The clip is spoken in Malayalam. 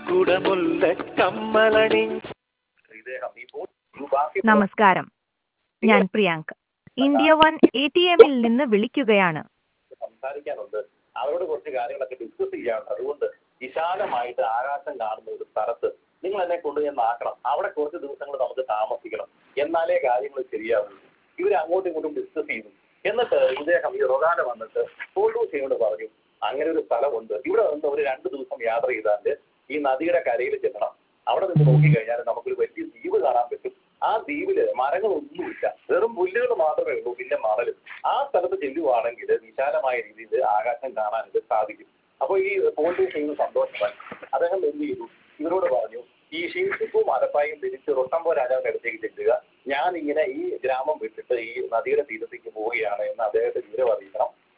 കുടമുല്ല കമ്മലണി ഇദ്ദേഹം ഇപ്പോൾ ബാക്കി നമസ്കാരം ഞാൻ Priyank India one A T എമ്മിൽ നിന്ന് വിളിക്കുകയാണ് സംസാരിക്കാനുണ്ട് അവരോട് കുറച്ച് കാര്യങ്ങളൊക്കെ ഡിസ്കസ് ചെയ്യാനുണ്ട് അതുകൊണ്ട് വിശാലമായിട്ട് ആകാശം കാണുന്ന ഒരു സ്ഥലത്ത് നിങ്ങൾ എന്നെ കൊണ്ട് ഞാൻ ആക്കണം അവിടെ കുറച്ച് ദിവസങ്ങൾ നമുക്ക് താമസിക്കണം എന്നാലേ കാര്യങ്ങൾ ശരിയാവുള്ളൂ ഇവർ അങ്ങോട്ടും ഇങ്ങോട്ടും ഡിസ്കസ് ചെയ്തു എന്നിട്ട് ഇദ്ദേഹം ഈ റൊഗാന വന്നിട്ട് ഫോട്ടോസിനോട് പറഞ്ഞു അങ്ങനെ ഒരു സ്ഥലമുണ്ട് ഇവിടെ നിന്ന് ഒരു രണ്ട് ദിവസം യാത്ര ചെയ്താൽ ഈ നദിയുടെ കരയിൽ ചെല്ലണം അവിടെ നിന്ന് നോക്കിക്കഴിഞ്ഞാൽ നമുക്കൊരു വലിയ ദ്വീപ് കാണാൻ പറ്റും ആ ദ്വീപില് മരങ്ങളൊന്നുമില്ല വെറും പുല്ലുകൾ മാത്രമേ ഉള്ളൂ പിന്നെ മണലും ആ സ്ഥലത്ത് ചെല്ലുവാണെങ്കിൽ വിശാലമായ രീതിയിൽ ആകാശം കാണാനായിട്ട് സാധിക്കും അപ്പോൾ ഈ പോണ്ടി ചെയ്യുന്ന സന്തോഷമായി അദ്ദേഹം എന്ത് ചെയ്തു ഇവരോട് പറഞ്ഞു ഈ ഷീൽസിപ്പും മലപ്പായും തിരിച്ച് റൊട്ടമ്പോ രാജാവിന്റെ അടുത്തേക്ക് ചെല്ലുക ഞാൻ ഇങ്ങനെ ഈ ഗ്രാമം വിട്ടിട്ട് ഈ നദിയുടെ തീരത്തേക്ക് പോവുകയാണ് എന്ന് അദ്ദേഹത്തെ വിവരം അറിയിക്കണം